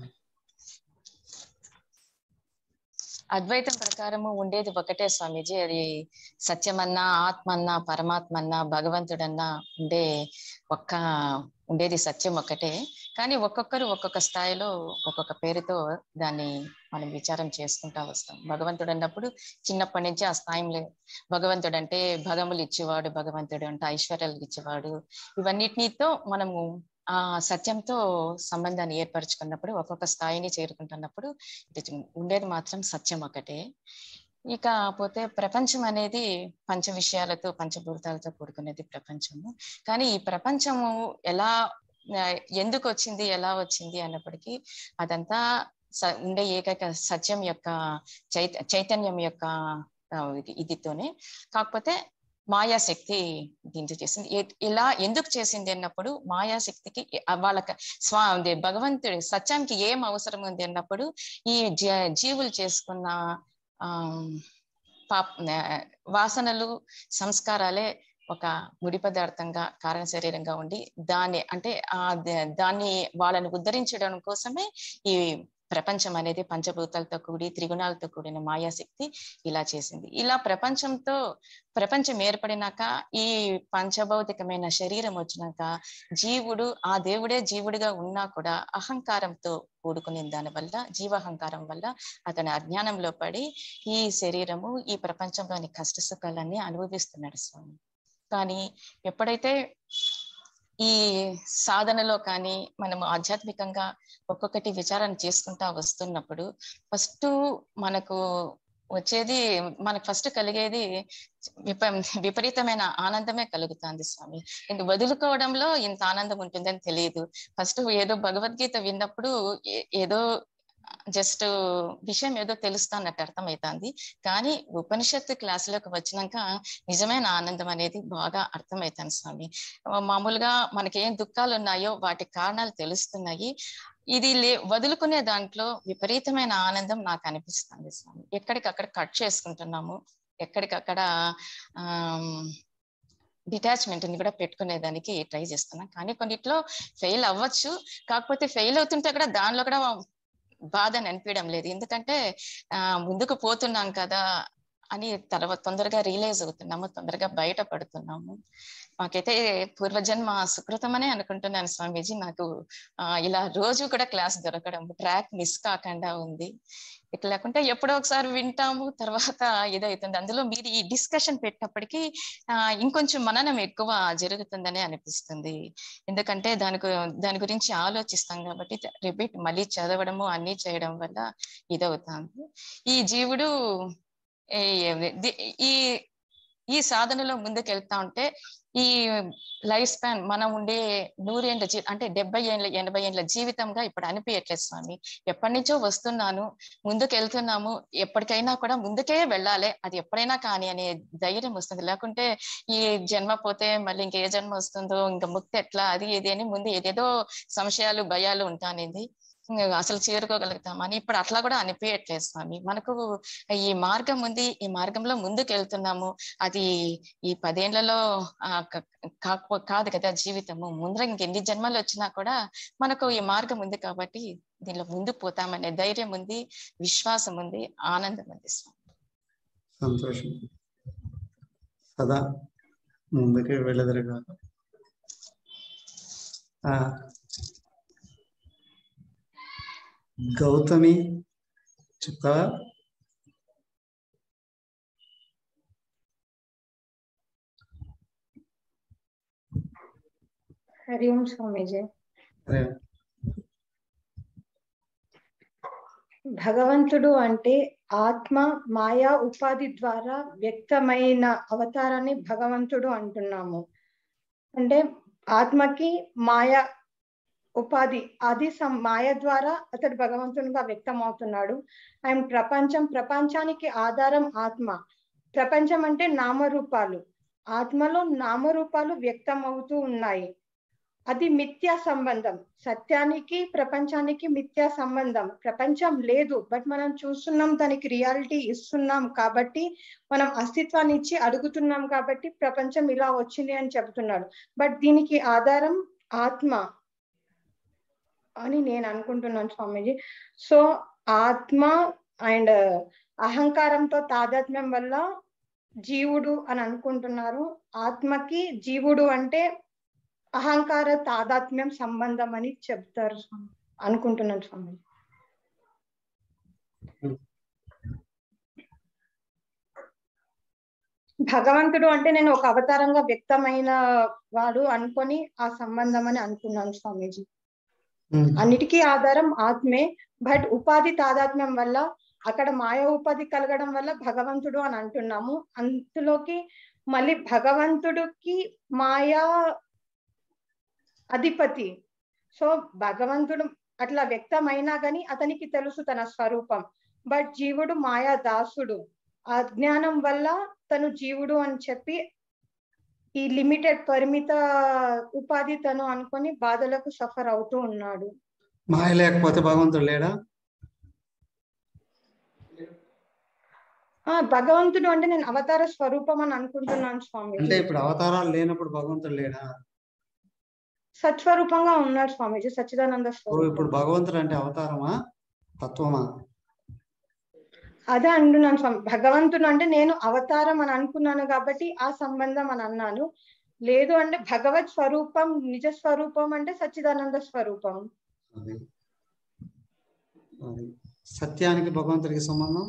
అద్వైతం ప్రకారము ఉండేది ఒకటే స్వామీజీ అది సత్యమన్నా ఆత్మన్నా పరమాత్మన్నా భగవంతుడన్నా ఉండే ఒక్క ఉండేది సత్యం ఒక్కటే కానీ ఒక్కొక్కరు ఒక్కొక్క స్థాయిలో ఒక్కొక్క పేరుతో దాన్ని మనం విచారం చేసుకుంటా వస్తాం భగవంతుడు అన్నప్పుడు చిన్నప్పటి నుంచి ఆ స్థాయిలో భగవంతుడు అంటే భగములు ఇచ్చేవాడు భగవంతుడు అంటే ఐశ్వర్యాలు ఇచ్చేవాడు ఇవన్నిటితో మనము ఆ సత్యంతో సంబంధాన్ని ఏర్పరచుకున్నప్పుడు ఒక్కొక్క స్థాయిని చేరుకుంటున్నప్పుడు ఇది ఉండేది మాత్రం సత్యం ఒకటే ఇక పోతే ప్రపంచం అనేది పంచ విషయాలతో పంచభూతాలతో కూడుకునేది ప్రపంచము కానీ ఈ ప్రపంచము ఎలా ఆ, ఎందుకు వచ్చింది ఎలా వచ్చింది అన్నప్పటికీ అదంతా స- ఉండే ఏకైక సత్యం యొక్క చైత చైతన్యం యొక్క ఆ, ఇది- ఇదితోనే కాకపోతే మాయాశక్తి దీంతో చేసింది ఏ- ఇలా ఎందుకు చేసింది అన్నప్పుడు మాయాశక్తికి ఆ వాళ్ళకి స్వా అదే భగవంతుడి సత్యానికి ఏం అవసరం ఉంది అన్నప్పుడు ఈ జ- జీవులు చేసుకున్న ఆ పాప ఆ, వాసనలు సంస్కారాలే ఒక ముడి పదార్థంగా కారణ శరీరంగా ఉండి దాన్ని అంటే ఆ ద- దాన్ని వాళ్ళని ఉద్ధరించడం కోసమే ఈ ప్రపంచం అనేది పంచభూతాలతో కూడి త్రిగుణాలతో కూడిన మాయాశక్తి ఇలా చేసింది ఇలా ప్రపంచంతో ప్రపంచం ఏర్పడినాక ఈ పంచభౌతికమైన శరీరం వచ్చినాక జీవుడు ఆ దేవుడే జీవుడిగా ఉన్నా కూడా అహంకారంతో కూడుకునే దాని వల్ల జీవాహంకారం వల్ల అతని అజ్ఞానంలో పడి ఈ శరీరము ఈ ప్రపంచంలోని కష్ట సుఖాలన్నీ అనుభవిస్తున్నాడు స్వామి కానీ ఎప్పుడైతే ఈ సాధనలో కానీ మనము ఆధ్యాత్మికంగా ఒక్కొక్కటి విచారణ చేసుకుంటా వస్తున్నప్పుడు ఫస్ట్ మనకు వచ్చేది మనకు ఫస్ట్ కలిగేది విప విపరీతమైన ఆనందమే కలుగుతుంది స్వామి ఇంక వదులుకోవడంలో ఇంత ఆనందం ఉంటుందని తెలియదు ఫస్ట్ ఏదో భగవద్గీత విన్నప్పుడు ఏ- ఏదో జస్ట్ విషయం ఏదో తెలుస్తాన్నట్టు అర్థమవుతుంది కానీ ఉపనిషత్తు క్లాసులోకి వచ్చినాక నిజమైన ఆనందం అనేది బాగా అర్థమవుతుంది స్వామి ఆ, మామూలుగా మనకి ఏం దుఃఖాలు ఉన్నాయో వాటి కారణాలు తెలుస్తున్నాయి ఇది లే వదులుకునే దాంట్లో విపరీతమైన ఆనందం నాకు అనిపిస్తుంది స్వామి ఎక్కడికక్కడ కట్ చేసుకుంటున్నాము ఎక్కడికక్కడ డిటాచ్మెంట్ ని కూడా పెట్టుకునేదానికి ట్రై చేస్తున్నాం కానీ కొన్నిట్లో ఫెయిల్ అవ్వచ్చు కాకపోతే ఫెయిల్ అవుతుంటే కూడా దానిలో కూడా బాధ అని అనిపించడం లేదు ఎందుకంటే ఆ ముందుకు పోతున్నాం కదా అని తర్వాత తొందరగా రియలైజ్ అవుతున్నాము తొందరగా బయటపడుతున్నాము మాకైతే పూర్వజన్మ సుకృతం అనే అనుకుంటున్నాను స్వామీజీ నాకు ఆ ఇలా రోజు కూడా క్లాస్ దొరకడం ట్రాక్ మిస్ కాకుండా ఉంది ఇట్లా లేకుంటే ఎప్పుడో ఒకసారి వింటాము తర్వాత ఇదవుతుంది అందులో మీరు ఈ డిస్కషన్ పెట్టినప్పటికీ ఆ ఇంకొంచెం మననం ఎక్కువ జరుగుతుందని అనిపిస్తుంది ఎందుకంటే దాని గు- దాని గురించి ఆలోచిస్తాం కాబట్టి రిపీట్ మళ్ళీ చదవడము అన్ని చేయడం వల్ల ఇదవుతుంది ఈ జీవుడు ఈ- ది- ఈ ఈ సాధనలో ముందుకు వెళ్తా ఉంటే ఈ లైఫ్ స్పాన్ మనం ఉండే నూరేండ్ల జీ అంటే డెబ్బై ఏళ్ళ ఎనభై ఏళ్ళ జీవితంగా ఇప్పుడు అనిపించట్లేదు స్వామి ఎప్పటి నుంచో వస్తున్నాను ముందుకు వెళ్తున్నాము ఎప్పటికైనా కూడా ముందుకే వెళ్ళాలి అది ఎప్పుడైనా కానీ అనే ధైర్యం వస్తుంది లేకుంటే ఈ జన్మ పోతే మళ్ళీ ఇంకే జన్మ వస్తుందో ఇంకా ముక్తి ఎట్లా అది ఇది అని ముందు ఏదేదో సంశయాలు భయాలు ఉంటానేది ఇంకా అసలు చేరుకోగలుగుతామని ఇప్పుడు అట్లా కూడా అనిపించట్లేదు స్వామి మనకు ఈ మార్గం ఉంది ఈ మార్గంలో ముందుకు వెళ్తున్నాము అది ఈ పదేళ్లలో ఆ, క- కాకపో కాదు కదా జీవితము ముందర ఇంకెన్ని జన్మలు వచ్చినా కూడా మనకు ఈ మార్గం ఉంది కాబట్టి దీనిలో ముందుకు పోతామనే ధైర్యం ఉంది విశ్వాసం ఉంది ఆనందం ఉంది స్వామి సంతోషం సదా ముందుకే వెళ్ళదురుగా ఆ, గౌతమి చెప్తావా హరి ఓం స్వామీజీ అరే భగవంతుడు అంటే ఆత్మ మాయా ఉపాధి ద్వారా వ్యక్తమైన అవతారాన్ని భగవంతుడు అంటున్నాము అంటే ఆత్మకి మాయ ఉపాధి అది సం మాయ ద్వారా అతడు భగవంతునిగా వ్యక్తమవుతున్నాడు అండ్ ప్రపంచం ప్రపంచానికి ఆధారం ఆత్మ ప్రపంచం అంటే నామరూపాలు ఆత్మలో నామరూపాలు వ్యక్తం అవుతూ ఉన్నాయి అది మిథ్యా సంబంధం సత్యానికి ప్రపంచానికి మిథ్యా సంబంధం ప్రపంచం లేదు బట్ మనం చూస్తున్నాం దానికి రియాలిటీ ఇస్తున్నాం కాబట్టి మనం అస్తిత్వాన్ని ఇచ్చి అడుగుతున్నాం కాబట్టి ప్రపంచం ఇలా వచ్చింది అని చెబుతున్నాడు బట్ దీనికి ఆధారం ఆత్మ అని నేను అనుకుంటున్నాను స్వామీజీ సో ఆత్మ అండ్ అహంకారంతో తాదాత్మ్యం వల్ల జీవుడు అని అనుకుంటున్నారు ఆత్మకి జీవుడు అంటే అహంకార తాదాత్మ్యం సంబంధం అని చెప్తారు స్వామి అనుకుంటున్నాను స్వామి భగవంతుడు అంటే నేను ఒక అవతారంగా వ్యక్తమైన వాడు అనుకొని ఆ సంబంధం అని అనుకున్నాను స్వామీజీ అన్నిటికీ ఆధారం ఆత్మే బట్ ఉపాధి తాదాత్మ్యం వల్ల అక్కడ మాయ ఉపాధి కలగడం వల్ల భగవంతుడు అని అంటున్నాము అందులోకి మళ్ళీ భగవంతుడికి మాయా అధిపతి సో భగవంతుడు అట్లా వ్యక్తమైనా గాని అతనికి తెలుసు తన స్వరూపం బట్ జీవుడు మాయా దాసుడు అజ్ఞానం వల్ల తను జీవుడు అని చెప్పి ఈ లిమిటెడ్ పరిమిత ఉపాధి తను అనుకొని బాధలకు సఫర్ అవుతూ ఉన్నాడు మాయ లేకపోతే భగవంతుడు లేడా ఆ భగవంతుడు అంటే నేను అవతార స్వరూపం అని అనుకుంటున్నాను స్వామి అంటే ఇప్పుడు అవతారాలు లేనప్పుడు భగవంతుడు లేడా సత్స్వరూపంగా ఉన్నాడు స్వామీజీ సచ్చిదానంద ఓ, స్వరూపం ఇప్పుడు భగవంతుడు అంటే అవతారమా తత్వమా అదే అంటున్నాను స్వామి భగవంతుడు అంటే నేను అవతారం అని అనుకున్నాను కాబట్టి ఆ సంబంధం అని అన్నాను లేదు అంటే భగవత్ స్వరూపం నిజ స్వరూపం అంటే సచ్చిదానంద స్వరూపం అది అది సత్యానికి భగవంతుడికి సంబంధం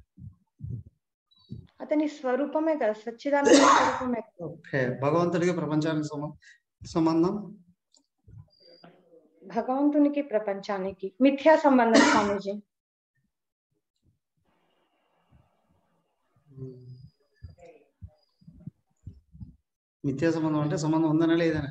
అతని స్వరూపమే కదా సచ్చిదానంద స్వరూపమే కదా ఓకే భగవంతుడికి ప్రపంచానికి సంబ- సంబంధం భగవంతునికి ప్రపంచానికి మిథ్యా సంబంధం స్వామీజీ మిథ్యా సంబంధం అంటే సంబంధం ఉందనా లేదనా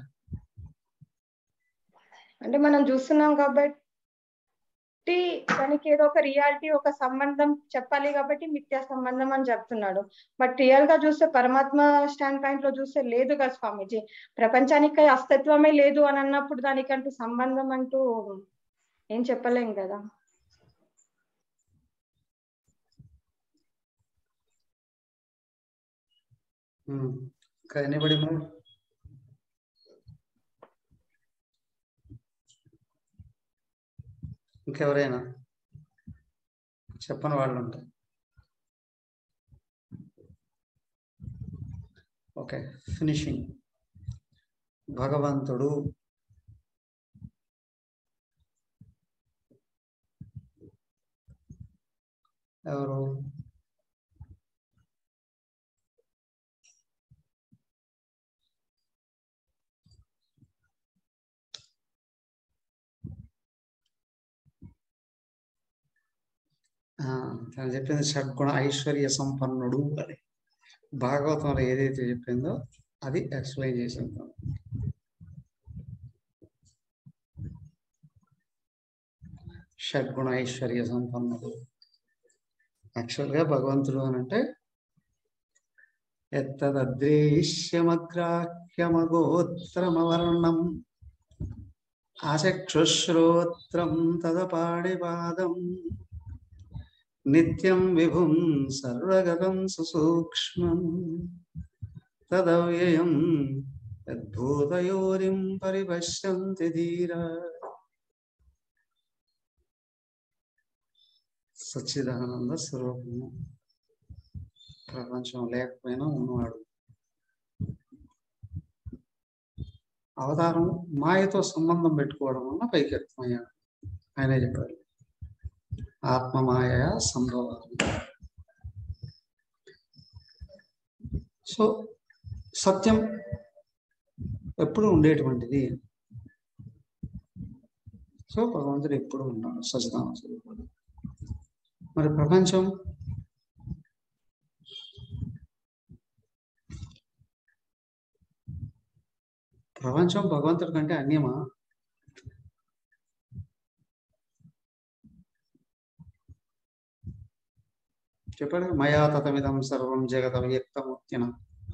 అంటే మనం చూస్తున్నాం కాబట్టి దానికి ఏదో ఒక రియాలిటీ ఒక సంబంధం చెప్పాలి కాబట్టి మిథ్యా సంబంధం అని చెప్తున్నాడు బట్ రియల్ గా చూస్తే పరమాత్మ స్టాండ్ పాయింట్ లో చూస్తే లేదు కదా స్వామీజీ ప్రపంచానికి అస్తిత్వమే లేదు అని అన్నప్పుడు దానికంటూ సంబంధం అంటూ ఏం చెప్పలేం కదా ఇంకా ఎనీబడి మూవ్ ఇంకెవరైనా చెప్పని వాళ్ళు ఉంటారు ఓకే ఫినిషింగ్ భగవంతుడు ఎవరు ఆ, తను చెప్పింది షడ్గుణ ఐశ్వర్య సంపన్నుడు అని భాగవతంలో ఏదైతే చెప్పిందో అది ఎక్స్ప్లెయిన్ చేసింది షడ్గుణ ఐశ్వర్య సంపన్నుడు యాక్చువల్గా భగవంతుడు అని అంటే ఎత్తదృశ్యమగ్రాహ్యమగోత్రమవర్ణం ఆచక్షుశ్రోత్రం తదపాడిపాదం నిత్యం విభుం సర్వగతం సుసూక్ష్మం తదవ్యయం యద్భూతయోరిం పరిపశ్యంతి ధీరా సచ్చిదానంద స్వరూపము ప్రపంచం లేకపోయినా ఉన్నవాడు అవతారం మాయతో సంబంధం పెట్టుకోవడం వల్ల పైకెత్తమయ్యాడు ఆయనే చెప్పారు ఆత్మమాయ సంభవాలు సో సత్యం ఎప్పుడు ఉండేటువంటిది సో భగవంతుడు ఎప్పుడు ఉన్నాడు సచిదాన స్వరూపుడు మరి ప్రపంచం ప్రపంచం భగవంతుడి కంటే అన్యమా చెప్పాడు కదా, మయా తతమిదం సర్వం జగత వ్యక్తముక్తిన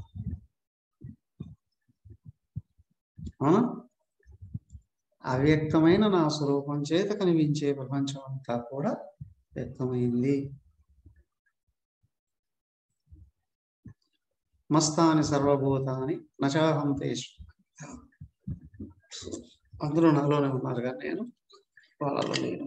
అవునా అవ్యక్తమైన నా స్వరూపం చేత కనిపించే ప్రపంచం అంతా కూడా వ్యక్తమైంది మస్తాని సర్వభూతాని నచాహం తేషు అందరూ నాలోనే ఉన్నారు కానీ నేను వాళ్ళలో లేను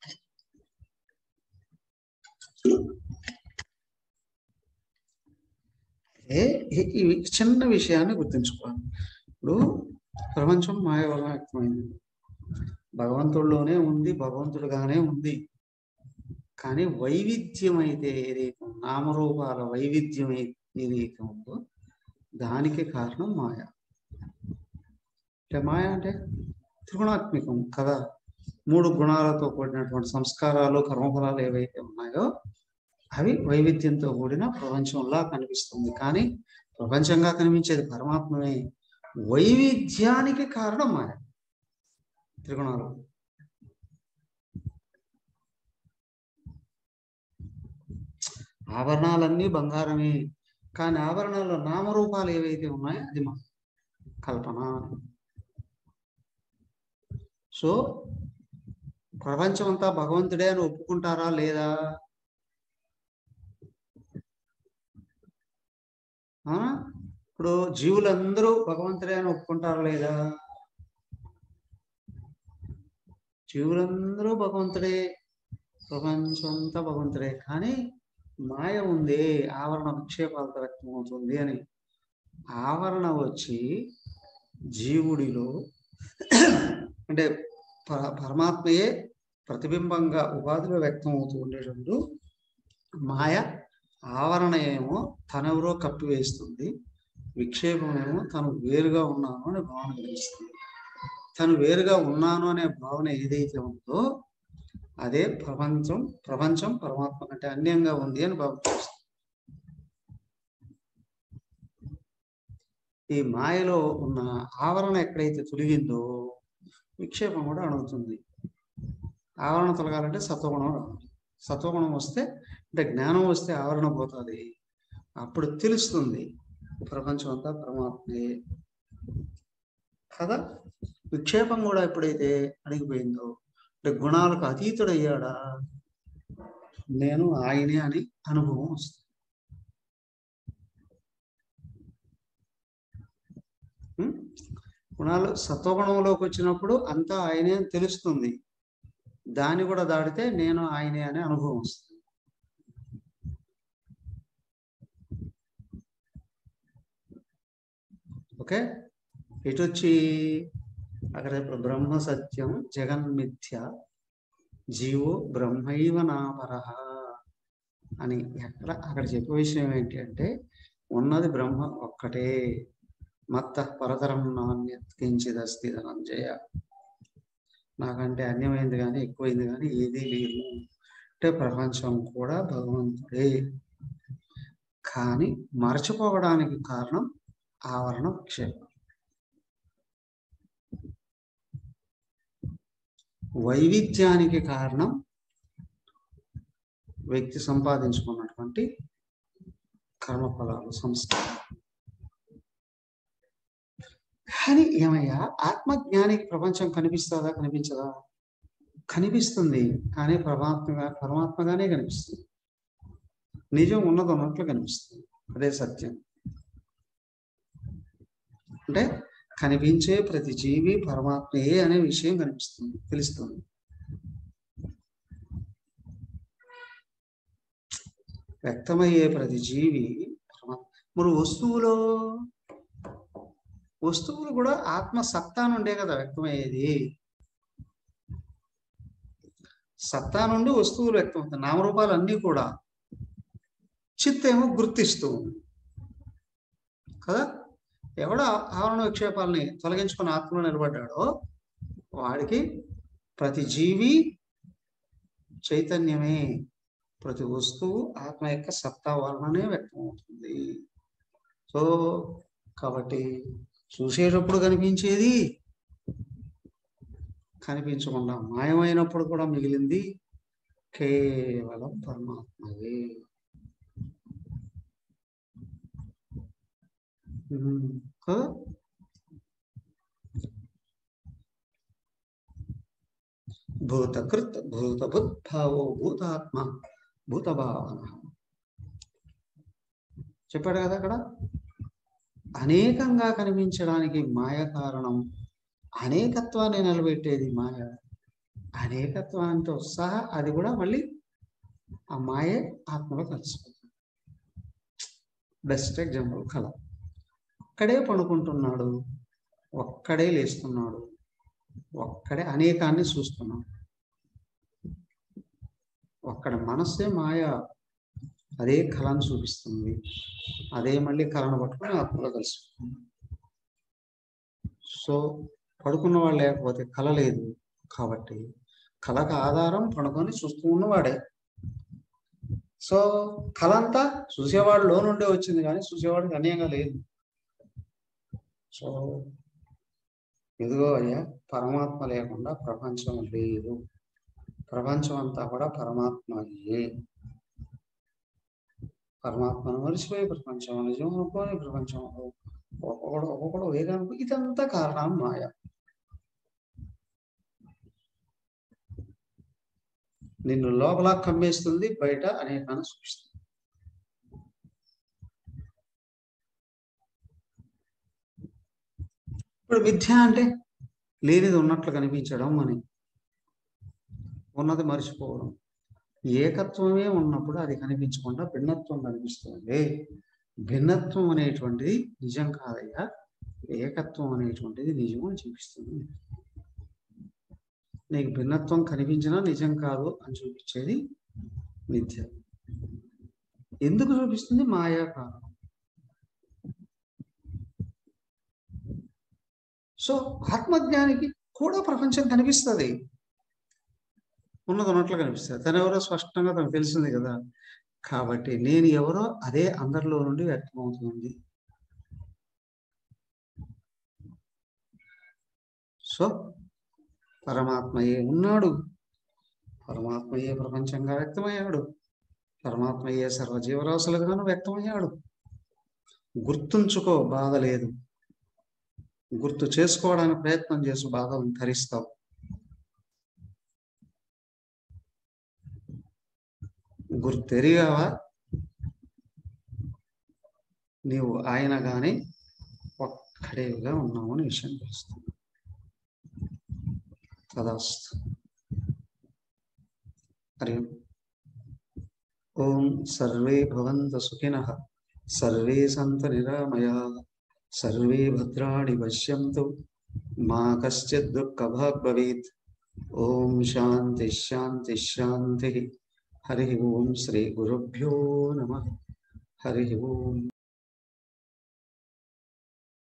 ఏ ఈ- ఈ చిన్న విషయాన్ని గుర్తుంచుకోవాలి ఇప్పుడు ప్రపంచం మాయ వల్ల వ్యక్తమైంది భగవంతుడిలోనే ఉంది భగవంతుడుగానే ఉంది కానీ వైవిధ్యం అయితే ఏదైతే ఉందో, నామరూపాల వైవిధ్యం ఏ- ఏదైతే ఉందో దానికి కారణం మాయ అంటే మాయ అంటే త్రిగుణాత్మికం కదా మూడు గుణాలతో కూడినటువంటి సంస్కారాలు కర్మఫలాలు ఏవైతే ఉన్నాయో అవి వైవిధ్యంతో కూడిన ప్రపంచంలా కనిపిస్తుంది కానీ ప్రపంచంగా కనిపించేది పరమాత్మమే వైవిధ్యానికి కారణం మాయ త్రిగుణాలు ఆభరణాలన్నీ బంగారమే కానీ ఆభరణాల్లో నామరూపాలు ఏవైతే ఉన్నాయో అది మా కల్పన సో ప్రపంచం అంతా భగవంతుడే అని ఒప్పుకుంటారా లేదా ఆ? ఇప్పుడు జీవులందరూ భగవంతుడే అని ఒప్పుకుంటారా లేదా జీవులందరూ భగవంతుడే ప్రపంచం అంతా భగవంతుడే కానీ మాయ ఉంది ఆవరణ విక్షేపాలతో వ్యక్తమవుతుంది అని ఆవరణ వచ్చి జీవుడిలో అంటే పర- పరమాత్మయే ప్రతిబింబంగా ఉపాధిలో వ్యక్తం అవుతూ ఉండేటప్పుడు మాయ ఆవరణ ఏమో తనెవరో కప్పివేస్తుంది విక్షేపం ఏమో తను వేరుగా ఉన్నాను అనే భావన కలిగిస్తుంది తను వేరుగా ఉన్నాను అనే భావన ఏదైతే ఉందో అదే ప్రపంచం ప్రపంచం పరమాత్మ కంటే అన్యంగా ఉంది అని భావిస్తుంది ఈ మాయలో ఉన్న ఆవరణ ఎక్కడైతే తొలగిందో విక్షేపం కూడా అణుగుతుంది ఆవరణ తొలగాలంటే సత్వగుణం రావాలి సత్వగుణం వస్తే అంటే జ్ఞానం వస్తే ఆవరణ పోతుంది అప్పుడు తెలుస్తుంది ప్రపంచం అంతా పరమాత్మే కదా విక్షేపం కూడా ఎప్పుడైతే అణిగిపోయిందో అంటే గుణాలకు అతీతుడయ్యాడా నేను ఆయనే అని అనుభవం వస్తుంది ఉం? గుణాలు సత్వగుణంలోకి వచ్చినప్పుడు అంతా ఆయనే అని తెలుస్తుంది దాన్ని కూడా దాటితే నేను ఆయనే అనే అనుభవం వస్తుంది ఓకే ఇటు వచ్చి అక్కడ ఇప్పుడు బ్రహ్మ సత్యం జగన్మిథ్య జీవో బ్రహ్మైవ నాపరహ అని ఎక్కడ అక్కడ చెప్పే విషయం ఏంటి అంటే ఉన్నది బ్రహ్మ ఒక్కటే మత్త పరతరం నాణ్యత్ కించిదస్తి ధనంజయ నాకంటే అన్యమైంది కానీ ఎక్కువైంది కానీ ఏదీ లేదు అంటే ప్రపంచం కూడా భగవంతుడే కానీ మరచిపోవడానికి కారణం ఆవరణ విక్షేపం వైవిధ్యానికి కారణం వ్యక్తి సంపాదించుకున్నటువంటి కర్మఫలాలు సంస్కారం కానీ ఏమయ్యా ఆత్మజ్ఞానికి ప్రపంచం కనిపిస్తుందా కనిపించదా కనిపిస్తుంది కానీ పరమాత్మగా పరమాత్మగానే కనిపిస్తుంది నిజం ఉన్నది ఉన్నట్లు కనిపిస్తుంది అదే సత్యం అంటే కనిపించే ప్రతి జీవి పరమాత్మయే అనే విషయం కనిపిస్తుంది తెలుస్తుంది వ్యక్తమయ్యే ప్రతి జీవి పరమాత్మ మరి వస్తువులో వస్తువులు కూడా ఆత్మ సత్తా నుండే కదా వ్యక్తమయ్యేది సత్తా నుండి వస్తువులు వ్యక్తమవుతాయి నామరూపాలు అన్నీ కూడా చిత్తేమో గుర్తిస్తూ ఉంది కదా ఎవడ ఆవరణ విక్షేపాలని తొలగించుకుని ఆత్మలో నిలబడ్డాడో వాడికి ప్రతి జీవి చైతన్యమే ప్రతి వస్తువు ఆత్మ యొక్క సత్తా వలననే వ్యక్తమవుతుంది సో కాబట్టి చూసేటప్పుడు కనిపించేది కనిపించకుండా మాయమైనప్పుడు కూడా మిగిలింది కేవలం పరమాత్మయే ఉమ్, కదా భూతకృత్ భూతభుద్భావో భూతాత్మ భూతభావన చెప్పాడు కదా అక్కడ అనేకంగా కనిపించడానికి మాయ కారణం అనేకత్వాన్ని నిలబెట్టేది మాయ అనేకత్వంతో సహా అది కూడా మళ్ళీ ఆ మాయే ఆత్మలో కలిసిపోతుంది బెస్ట్ ఎగ్జాంపుల్ కళ ఒక్కడే పడుకుంటున్నాడు ఒక్కడే లేస్తున్నాడు ఒక్కడే అనేకాన్ని చూస్తున్నాడు ఒక్కడ మనస్సే మాయ అదే కళను చూపిస్తుంది అదే మళ్ళీ కళను పట్టుకొని ఆత్మలో కలిసిపోతుంది సో పడుకున్న వాడు లేకపోతే కళ లేదు కాబట్టి కళకు ఆధారం పడుకొని చూస్తూ ఉన్నవాడే సో కళ అంతా చూసేవాడు నుండే వచ్చింది కానీ చూసేవాడికి అన్యంగా లేదు సో ఇదిగో అయ్యా పరమాత్మ లేకుండా ప్రపంచం లేదు ప్రపంచం అంతా కూడా పరమాత్మయే పరమాత్మను మరిచిపోయి ప్రపంచం నిజం అనుకోని ప్రపంచం ఒక్కొక్కడు ఒక్కొక్కడు వేగానికి ఇదంతా కారణం మాయ నిన్ను లోపల కమ్మేస్తుంది బయట అనేకాన్ని సూచిస్తుంది ఇప్పుడు మిథ్య అంటే లేనిది ఉన్నట్లు కనిపించడం అని ఉన్నది మర్చిపోవడం ఏకత్వమే ఉన్నప్పుడు అది కనిపించకుండా భిన్నత్వం కనిపిస్తుంది భిన్నత్వం అనేటువంటిది నిజం కాదయ్యా ఏకత్వం అనేటువంటిది నిజం అని చూపిస్తుంది నీకు భిన్నత్వం కనిపించినా నిజం కాదు అని చూపించేది మిథ్య ఎందుకు చూపిస్తుంది మాయా కారణం సో ఆత్మజ్ఞానికి కూడా ప్రపంచం కనిపిస్తుంది ఉన్నది ఉన్నట్లు కనిపిస్తుంది తను ఎవరో స్పష్టంగా తనకు తెలిసింది కదా కాబట్టి నేను ఎవరో అదే అందరిలో నుండి వ్యక్తమవుతుంది సో పరమాత్మయే ఉన్నాడు పరమాత్మయే ప్రపంచంగా వ్యక్తమయ్యాడు పరమాత్మయే సర్వజీవరాశులుగాను వ్యక్తమయ్యాడు గుర్తుంచుకో బాధ లేదు గుర్తు చేసుకోవడానికి ప్రయత్నం చేసి బాధను ధరిస్తావు గుర్తెరిగావా నీవు ఆయన గాని ఒక్కడేగా ఉన్నావు అని విషయం తెలుస్తుంది తదాస్తు హరి ఓం. ఓం సర్వే భవంత సుఖినః సర్వే సంత నిరామయా సర్వే భద్రాణి పశ్యంతు మా కశ్చిత్ దుఃఖభాగ్ భవేత్ ఓం శాంతి శాంతి శాంతి హరి ఓం శ్రీ గురుభ్యో నమ హరి ఓం